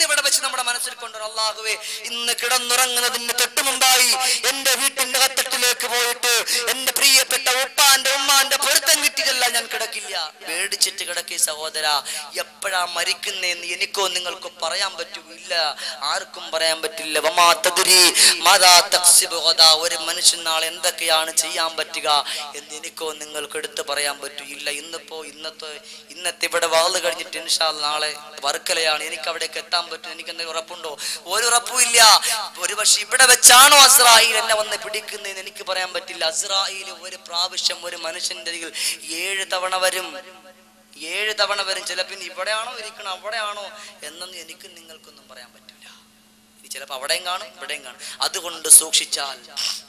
ഇവിടെ വെച്ച് നമ്മുടെ മനസ്സിൽ കൊണ്ടുവരും അള്ളാഹുവേ ഇന്ന് കിടന്നുറങ്ങുന്നതിന് തൊട്ടു മുമ്പായി എന്റെ വീട്ടിന്റെ കത്തട്ടിലേക്ക് പോയിട്ട് എന്റെ പ്രിയപ്പെട്ട ഉപ്പാന്റെ ഉമ്മാന്റെ പൊരുത്തം കിട്ടിയതല്ല ഞാൻ കിടക്കില്ല പേടിച്ചിട്ട് കിടക്കി സഹോദര എപ്പോഴാ മരിക്കുന്നേന്ന് എനിക്കോ നിങ്ങൾക്കോ പറയാൻ പറ്റൂല്ല ആർക്കും പറയാൻ പറ്റില്ല വമാ തദ്രി മാതാ തക്സിബു ഗദാ. ഒരു മനുഷ്യൻ നാളെ എന്തൊക്കെയാണ് ചെയ്യാൻ പറ്റുക എന്ന് എനിക്കോ നിങ്ങൾക്ക് എടുത്ത് പറയാൻ പറ്റൂല്ല ഇന്നിപ്പോ ഇന്നത്തെ ഇന്നത്തെ ഇവിടെ വാള് കഴിഞ്ഞിട്ട് ഇൻഷാ അല്ലാ നാളെ വർക്കലയാണ് എനിക്ക് അവിടേക്ക് എത്താൻ പറ്റും എനിക്ക് എന്തെങ്കിലും ഉറപ്പുണ്ടോ ഒരു ഉറപ്പും ഇല്ല ഒരു പക്ഷെ ഇവിടെ വെച്ചാണോ അസ്രായിൽ എന്നെ വന്ന് പിടിക്കുന്നതെന്ന് എനിക്ക് പറയാൻ പറ്റില്ല അസ്രായിൽ ഒരു പ്രാവശ്യം ഒരു മനുഷ്യന്റെ അരികിൽ ഏഴ് തവണ വരും ഏഴ് തവണ വരും ചിലപ്പോൾ ഇവിടെയാണോ ഇരിക്കണം അവിടെയാണോ എന്നൊന്നും എനിക്കും നിങ്ങൾക്കൊന്നും പറയാൻ പറ്റില്ല ഇനി ചിലപ്പോൾ അവിടെയും കാണും ഇവിടെയും കാണും അതുകൊണ്ട് സൂക്ഷിച്ചാൽ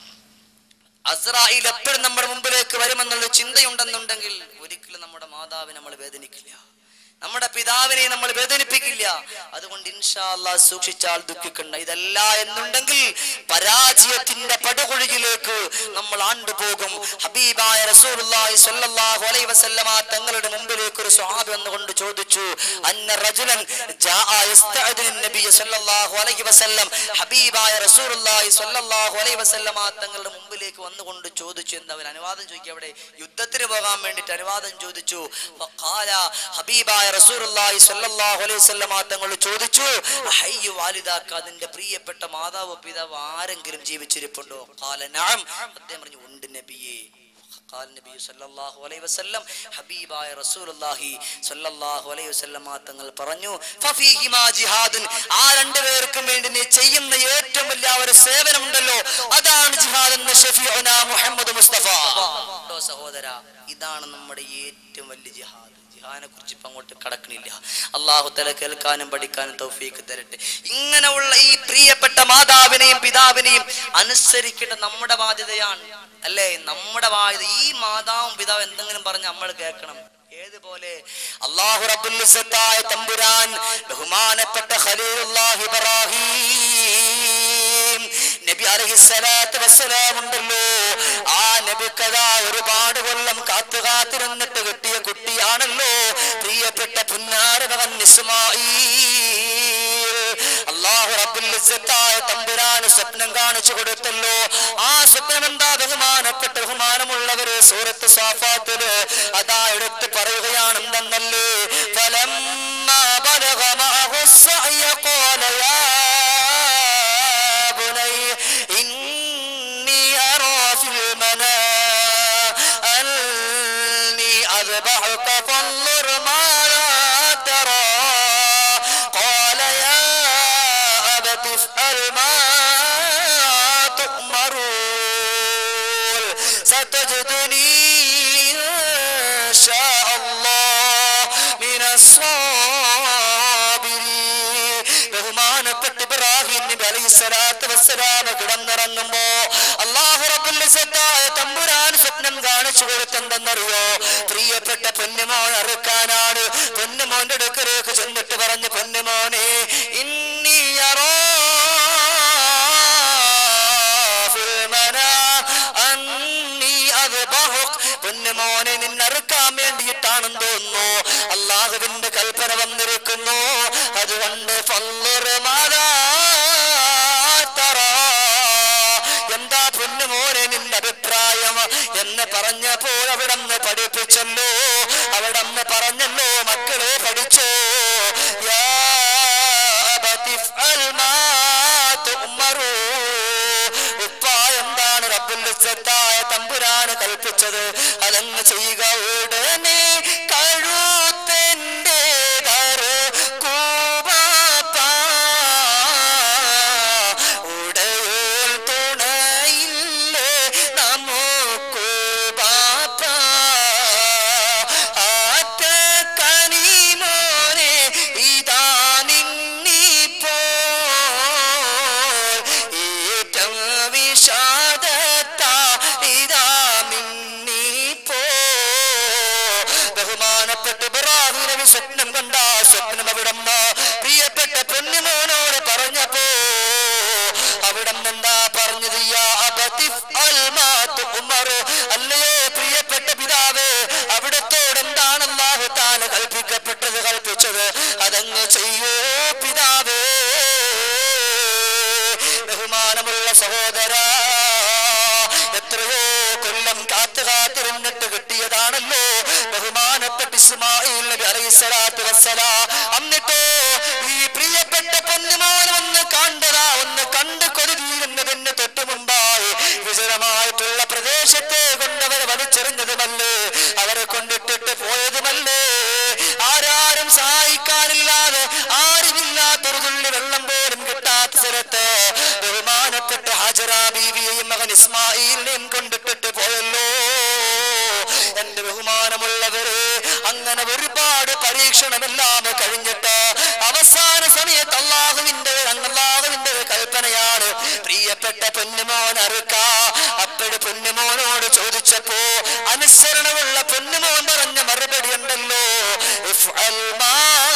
അസ്രായിൽ എപ്പോഴും നമ്മുടെ മുമ്പിലേക്ക് വരുമെന്നുള്ള ചിന്തയുണ്ടെന്നുണ്ടെങ്കിൽ ഒരിക്കലും നമ്മുടെ മാതാവിനെ നമ്മൾ വേദനിക്കില്ല നമ്മുടെ പിതാവിനെ നമ്മൾ വേദനിപ്പിക്കില്ല അതുകൊണ്ട് ഇൻഷാ അല്ലാഹ് സൂക്ഷിച്ചാൽ ദുഃഖിക്കണ്ട ഇതല്ല എന്നുണ്ടെങ്കിൽ പരാജയത്തിന്റെ പടുകുഴിയിലേക്ക് നമ്മൾ ആണ്ടുപോകും ഹബീബായ റസൂലുള്ളാഹി സ്വല്ലല്ലാഹു അലൈഹി വസല്ലമ തങ്ങളുടെ മുമ്പിലേക്ക് ഒരു സ്വഹാബി വന്നുകൊണ്ട് ചോദിച്ചു അന്ന റജുലൻ ജാഅ യസ്തഅദിനു നബിയ സ്വല്ലല്ലാഹു അലൈഹി വസല്ലം ഹബീബായ റസൂലുള്ളാഹി സ്വല്ലല്ലാഹു അലൈഹി വസല്ലമ തങ്ങളുടെ മുമ്പിലേക്ക് വന്നുകൊണ്ട് ചോദിച്ചു എന്ന് അവൻ അനുവാദം ചോദിക്കുക അവിടെ യുദ്ധത്തിന് പോകാൻ വേണ്ടിയിട്ട് അനുവാദം ചോദിച്ചു ഫഖാല ഹബീബായ റസൂലുള്ളാഹി സ്വല്ലല്ലാഹു അലൈഹി വസല്ലമ തങ്ങൾ ചോദിച്ചു ഹയ്യു വാലിദാക്ക നിന്റെ പ്രിയപ്പെട്ട മാതാവ് പിതാവ് ആരെങ്കിലും ജീവിച്ചിരിപ്പുണ്ടോ ഖാല നഅം അദ്ദേഹം പറഞ്ഞു ഉണ്ട് നബിയേ قال النبي صلى الله عليه وسلم ഹബീബായ റസൂലുള്ളാഹി സ്വല്ലല്ലാഹു അലൈഹി വസല്ലമ തങ്ങൾ പറഞ്ഞു ഫഫീഹിമാ ജിഹാദുൻ ആ രണ്ട് പേർക്കും വേണ്ടി നീ ചെയ്യുന്ന ഏറ്റവും വലിയ ആ ഒരു സേവനമുണ്ടല്ലോ അതാണ് ജിഹാദ് എന്ന ഷഫീഉന മുഹമ്മദ് മുസ്തഫ കേട്ടോ സഹോദര ഇതാണ് നമ്മുടെ ഏറ്റവും വലിയ ജിഹാദ് ജിഹാദിനെ കുറിച്ച് ഇപ്പൊ അങ്ങോട്ട് കടക്കണില്ല അള്ളാഹു തല കേൾക്കാനും പഠിക്കാനും തൗഫീക്ക് തരട്ടെ ഇങ്ങനെയുള്ള ഈ പ്രിയപ്പെട്ട മാതാവിനെയും പിതാവിനെയും അനുസരിക്കേണ്ട നമ്മുടെ ബാധ്യതയാണ് അല്ലേ നമ്മുടെ ബാധ്യത ഈ മാതാവും പിതാവും എന്തെങ്കിലും പറഞ്ഞ് നമ്മൾ കേൾക്കണം ഏതുപോലെ അള്ളാഹു റബ്ബുൽ ഇസ്സത്തായ തമ്പുരാൻ ബഹുമാനപ്പെട്ട ഖലീലുല്ലാഹി ഇബ്രാഹിം നബി അലൈഹിസ്സലാത്തു വസ്സലാം ഉണ്ടല്ലോ ആ നബിക്കഥ ഒരുപാട് കൊല്ലം കാത്തു കാത്തിരുന്നിട്ട് കിട്ടിയ കുട്ടിയാണല്ലോ പ്രിയപ്പെട്ട പുന്നാര മകൻ ഇസ്മായിൽ അള്ളാഹു റബ്ബുൽ ഇസ്സത്തായ തമ്പുരാന് സ്വപ്നം കാണിച്ചു കൊടുത്തല്ലോ ആ സ്വപ്നം എന്താ ബഹുമാനപ്പെട്ട ബഹുമാനമുള്ളവര് സൂറത്ത് സാഫാത്തില് അതാ എടുത്ത് പറയുകയാണ് എന്തെന്നല്ലേ ഫലം بلغ معه السعي قال يا بني إني أرى في المنام أني أذبحك فانظر ماذا ترى قال يا أبت افعل ما تؤمرون ستجدني إن شاء الله من الصابرين ബഹുമാനപ്പെട്ട ഇബ്രാഹിം നബി അലൈഹി സ്വലാത്തു വസ്സലാം കിടന്നിറങ്ങുമ്പോ അള്ളാഹു റബ്ബുൽ ഇസ്സത്തായ തമ്പുരാൻ സ്വപ്നം കാണിച്ചു കൊടുത്തെന്തെന്നറിയോ പ്രിയപ്പെട്ട പൊന്നുമോൻ അറുക്കാനാണ് പൊന്നുമോന്റെ അടുക്കലേക്ക് ചെന്നിട്ട് പറഞ്ഞു പൊന്നുമോനെ ഇന്നി അറോ ഫിൽ മനാം അന്നി അദ്ബഹുക്. പൊന്നുമോനെ നിന്നറുക്കാൻ വേണ്ടിയിട്ടാണെന്ന് തോന്നുന്നു അള്ളാഹുവിന്റെ കൽപ്പന വന്നിരിക്കുന്നു അതുകൊണ്ട് ഫള്ളുർ മാതാ തറാ. എന്താ പൊന്നുമോനെ നിന്റെ അഭിപ്രായം എന്ന് പറഞ്ഞപ്പോൾ അവിടെ നിന്ന് പഠിപ്പിച്ചല്ലോ അവിടെ നിന്ന് പറഞ്ഞല്ലോ മക്കളെ പഠിച്ചോ യാ അബതി ഇഫ്അൽ മാ തുഅ്മറൂ. ഉപ്പ എന്താണ് റബ്ബുൽ ഇസ്സത്തായ തമ്പുരാന് കൽപ്പിച്ചത് അതങ്ങ് ചെയ്യുക ഉടനെ കഴുത്തന്റെ ഉടയോൾ തുണയില്ലേ നമുക്കു ബാപ്പ ആറ്റ കനിമോനെ ഇതാ നിന്നിപ്പോ ഏറ്റം വിഷാദത്താ ഇതാ മിന്നിപ്പോ ബഹുമാനപ്പെട്ട ഇബ്രാഹിം നബി സ്വപ്നം കണ്ട ആ സ്വപ്നം അവിടമ്മ പ്രിയപ്പെട്ട പൊന്നുമോനോട് പറഞ്ഞപ്പോ അവിടം എന്താ പറഞ്ഞത് യാ അബതിഫ് അൽ മാ തുഅ്മറു. അല്ലയോ പ്രിയപ്പെട്ട പിതാവേ അവിടത്തോട് എന്താണ് അല്ലാഹു താല കൽപ്പിക്കപ്പെട്ടത് കൽപ്പിച്ചത് അതങ്ങ് ചെയ്യൂ പിതാവേ ബഹുമാനമുള്ള സഹോദര എത്രയോ കൊല്ലം കാത്തു കാത്തിരുന്നിട്ട് കിട്ടിയതാണല്ലോ ബഹുമാനപ്പെട്ട ഇസ്മായിൽ നബി അലൈഹി സ്വലാത്തു വസ്സലാം എന്നിട്ടോ ഈ പ്രിയപ്പെട്ട പൊന്നുമോൻ ഒന്ന് കണ്ടതാ ഒന്ന് കണ്ട് കൊതിരുന്നതിന് തൊട്ടു മുമ്പായി വിജയമായിട്ടുള്ള പ്രദേശത്തെ കൊണ്ടവരെ വലിച്ചെറിഞ്ഞതുമല്ലേ അവരെ കൊണ്ടിട്ടിട്ട് പോയതുമല്ലേ ആരാരും സഹായിക്കാനില്ലാതെ ആരുമില്ലാത്തൊരു തുള്ളി വെള്ളം പോലും കിട്ടാത്ത സ്ഥലത്ത് ബഹുമാനപ്പെട്ട ഹാജറ ബീവിയെയും മകൻ ഇസ്മായിലിനെയും കൊണ്ടിട്ടിട്ട് പോയല്ലോ എന്റെ ബഹുമാനമുള്ളവരെ അങ്ങനെ ഒരുപാട് പരീക്ഷണമെല്ലാം കഴിഞ്ഞിട്ട് അവസാന സമയത്ത് അള്ളാഹുവിന്റെ അള്ളാഹുവിന്റെ കൽപ്പനയാണ് പ്രിയപ്പെട്ട പൊന്നുമോൻ അറുക്ക അപ്പോഴ് പൊന്നുമോനോട് ചോദിച്ചപ്പോ അനുസരണമുള്ള പൊന്നുമോൻ പറഞ്ഞ മറുപടി ഉണ്ടല്ലോ ഇഫ്അൽ മാ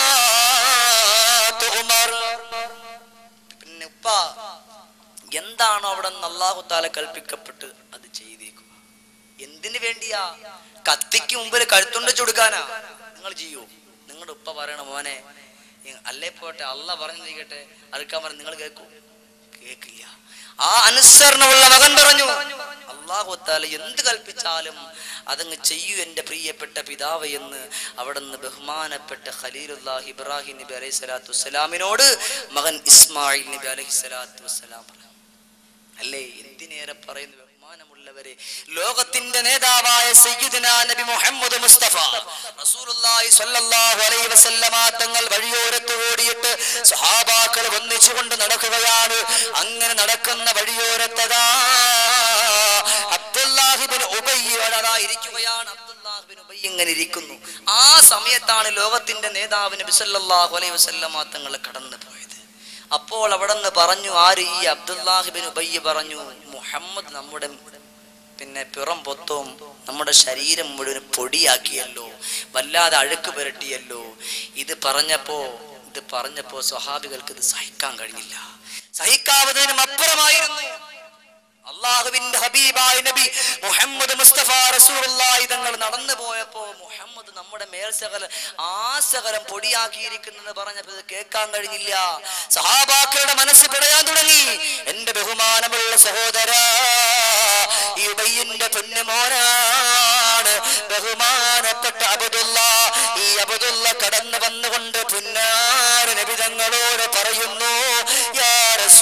തുഅ്മർ. പിന്നെ ഉപ്പ എന്താണോ അവിടെ നിന്ന് അള്ളാഹു താല കൽപ്പിക്കപ്പെട്ട് അത് ചെയ്തേക്കുക എന്തിനു വേണ്ടിയാ കത്തിക്ക് മുമ്പിൽ കഴുത്തുണ്ട് ചുടുക്കാനാ നിങ്ങൾ ചെയ്യൂ നിങ്ങളുടെ ഉപ്പ പറയണ മോനെ ഈ അല്ലേ പോട്ടെ അല്ല പറഞ്ഞിരിക്കട്ടെ അറുക്കാൻ പറഞ്ഞു നിങ്ങൾ കേൾക്കൂ കേക്കില്ല ആ അനുസരണമുള്ള മകൻ പറഞ്ഞു അള്ളാഹു താല എന്ത് കൽപ്പിച്ചാലും അതങ്ങ് ചെയ്യൂ എൻ്റെ പ്രിയപ്പെട്ട പിതാവ് എന്ന് അവിടെ നിന്ന് ബഹുമാനപ്പെട്ട ഖലീലുല്ലാഹ് ഇബ്രാഹിം നബി അലൈഹി സ്വലാത്തു വസ്സലാമിനോട് മകൻ ഇസ്മായിൽ നബി അലൈഹി സ്വലാത്തു വസ്സലാം പറഞ്ഞു അല്ലേ എന്തിനേറെ പറയുന്നു ബഹുമാനമുള്ളവരെ ലോകത്തിന്റെ നേതാവായ സയ്യിദുന നബി മുഹമ്മദ് മുസ്തഫ റസൂലുള്ളാഹി സ്വല്ലല്ലാഹു അലൈഹി വസല്ലമ തങ്ങൾ വഴിയോരത്ത് ഓടിയിട്ട് സ്വഹാബാക്കൾ ഒന്നിച്ചുകൊണ്ട് നടക്കുകയാണ് അങ്ങനെ നടക്കുന്ന വഴിയോരത്തതാ അബ്ദുല്ലാഹിബിൻ ഉബയ്യ അതാ ഇരിക്കുകയാണ് അബ്ദുല്ലാഹിബിൻ ഉബയ്യ ഇങ്ങനെ ഇരിക്കുന്നു ആ സമയത്താണ് ലോകത്തിന്റെ നേതാവ് നബി സല്ലല്ലാഹു അലൈഹി വസല്ലമ തങ്ങൾ കടന്നു പോയത് അപ്പോൾ അവിടെ നിന്ന് പറഞ്ഞു ആര് ഈ അബ്ദുല്ലാഹിബിൻ ഉബയ്യ പറഞ്ഞു മുഹമ്മദ് നമ്മുടെ പിന്നെ പിറം പൊത്തവും നമ്മുടെ ശരീരം മുഴുവൻ പൊടിയാക്കിയല്ലോ വല്ലാതെ അഴുക്ക് പുരട്ടിയല്ലോ ഇത് പറഞ്ഞപ്പോ ഇത് പറഞ്ഞപ്പോ സ്വഹാബികൾക്ക് ഇത് സഹിക്കാൻ കഴിഞ്ഞില്ല സഹിക്കാവുന്നതിനും അപ്പുറമായിരുന്നു അള്ളാഹുവിന്റെ ഹബീബായ നബി മുഹമ്മദ് മുസ്തഫ റസൂലുള്ളാഹി തങ്ങൾ നടന്നു പോയപ്പോ മുഹമ്മദ് നമ്മുടെ മേൽസകല ആസകലം പൊടിയാക്കിയിരിക്കുന്നെന്ന് പറഞ്ഞപ്പോൾ ഇത് കേൾക്കാൻ കഴിഞ്ഞില്ല സഹാബാക്കളുടെ മനസ്സ് പിടയാൻ തുടങ്ങി എന്റെ ബഹുമാനമുള്ള സഹോദര ഈ ഉബയ്യന്റെ പൊന്നുമോനാണ് ബഹുമാനപ്പെട്ട അബദുല്ല ഈ അബദുല്ല കടന്നു വന്നുകൊണ്ട് പുന്നാര നബിതങ്ങളോട് പറയുന്നു യാ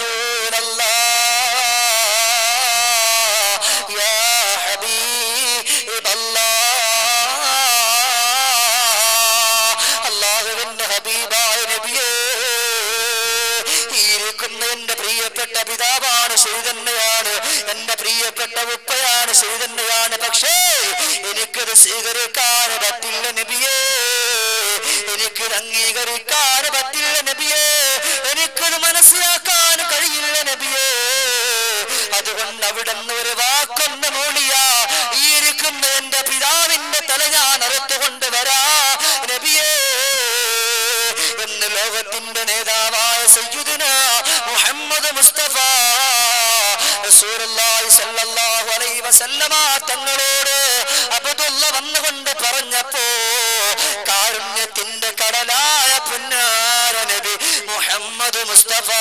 റസൂലല്ലാഹ് യാ ഹബീബല്ലാഹ് അല്ലാഹുവിന്റെ ഹബീബായ നബിയേ ഈ ഇരിക്കുന്ന എന്റെ പ്രിയപ്പെട്ട പിതാവാണ് ശരി തന്നെയാണ് എന്റെ പ്രിയപ്പെട്ട ഉപ്പയാണ് ശരി തന്നെയാണ് പക്ഷേ എനിക്കത് സ്വീകരിക്കാൻ പറ്റില്ല നബിയേ എനിക്കത് അംഗീകരിക്കാൻ പറ്റില്ല നബിയേ എനിക്കത് മനസ്സിലാക്കാൻ കഴിയില്ല നബിയേ അതുകൊണ്ട് അവിടെ നിന്ന് ഒരു വാക്കൊന്ന് മൂളിയ ഈ ഇരിക്കുന്ന എന്റെ പിതാവിന്റെ തല ഞാൻ അറുത്തുകൊണ്ട് വരാ നബിയേ എന്ന് ലോകത്തിന്റെ നേതാവായ സയ്യിദുന മുഹമ്മദ് മുസ്തഫ റസൂലുള്ളാഹി സ്വല്ലല്ലാഹു അലൈഹി വസല്ലമ തങ്ങളോട് അബ്ദുള്ള വന്നുകൊണ്ട് പറഞ്ഞപ്പോ കാരുണ്യത്തിന്റെ കടലായ പുന്നാര നബി മുഹമ്മദ് മുസ്തഫ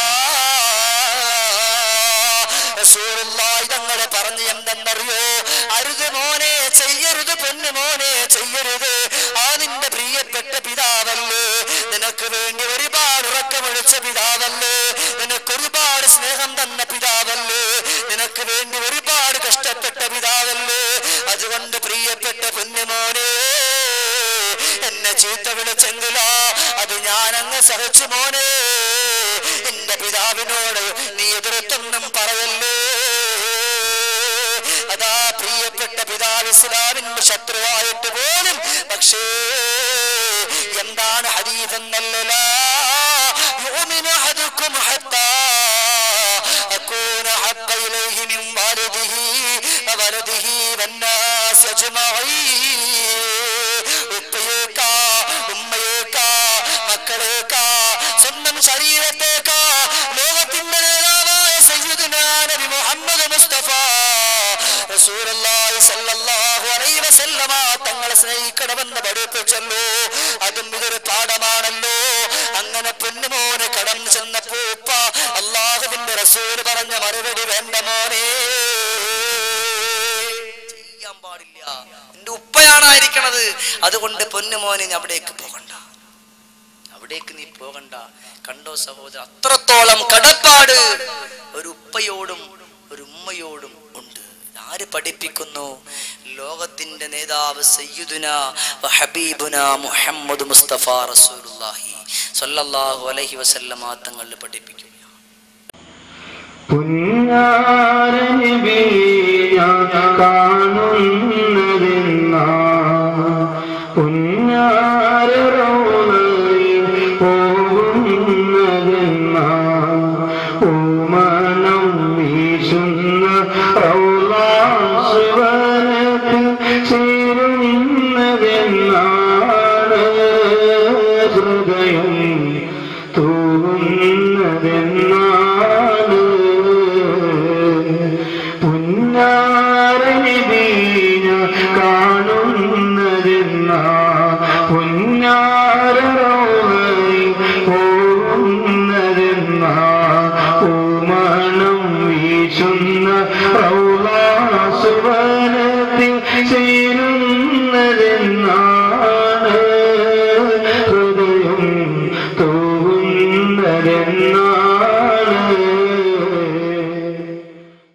റസൂലുള്ളാഹി തങ്ങളെ പറഞ്ഞു എന്തെന്നറിയോ അരുത് മോനെ ചെയ്യരുത് പൊന്നു മോനെ ചെയ്യരുത് ആ നിന്റെ പ്രിയപ്പെട്ട പിതാവല്ലേ നിനക്ക് വേണ്ടി ഒരുപാട് ഉറക്കമൊഴിച്ച പിതാവല്ലേ നിനക്ക് ഒരുപാട് സ്നേഹം തന്ന പിതാവല്ലേ നിനക്ക് വേണ്ടി ഒരുപാട് കഷ്ടപ്പെട്ട പിതാവല്ലേ അതുകൊണ്ട് പ്രിയപ്പെട്ട പൊന്നുമോനെ എന്നെ ചീത്ത വിളിച്ചെങ്കിലോ അത് ഞാൻ അങ്ങ് സഹിച്ചു മോനെ എന്റെ പിതാവിനോട് നീ എതിർക്കൊന്നും പറയല്ലേ അതാ പ്രിയപ്പെട്ട പിതാവ് ഇസ്ലാമിന്റെ ശത്രുവായിട്ട് പോലും പക്ഷേ എന്താണ് ഹദീസ് എന്നല്ല يؤمن أحدكم حتى أكون أحب إليه من والده وولده والناس أجمعين ഉപ്പയേക്കാ ഉമ്മയേക്കാ മക്കളേക്കാ സ്വന്തം ശരീരത്തേക്കാ ലോകത്തിന്റെ നേതാവായ സയ്യിദുനാ നബി മുഹമ്മദ് മുസ്തഫ റസൂലുള്ളാഹി സ്വല്ലല്ലാഹു അലൈഹി വസല്ലമ തങ്ങളെ സ്നേഹിക്കണമെന്ന് പഠിപ്പിച്ചല്ലോ അതും ഇതൊരു പാഠമാണല്ലോ അങ്ങനെ പൊന്നുമോന് കടന്നു ചെന്നപ്പോ ഉപ്പ അള്ളാഹുവിന്റെ റസൂൽ പറഞ്ഞ മറുപടി വേണ്ട മോനെ ചെയ്യാൻ പാടില്ല എന്റെ ഉപ്പയാണായിരിക്കണത് അതുകൊണ്ട് പൊന്നുമോനെ നീ അവിടേക്ക് പോകണ്ട അവിടേക്ക് നീ പോകണ്ട കണ്ടോ സഹോദരൻ അത്രത്തോളം കടപ്പാട് ഒരു ഉപ്പയോടും ഒരു ഉമ്മയോടും ഉണ്ട് ആര് പഠിപ്പിക്കുന്നു ലോകത്തിന്റെ നേതാവ് സയ്യിദുന വ ഹബീബുന മുഹമ്മദ് മുസ്തഫ റസൂലുള്ളാഹി സ്വല്ലല്ലാഹു അലൈഹി വസല്ലമ തങ്ങൾ പഠിപ്പിക്കുന്നു പുന്നാരനബിയ കാണുന്ന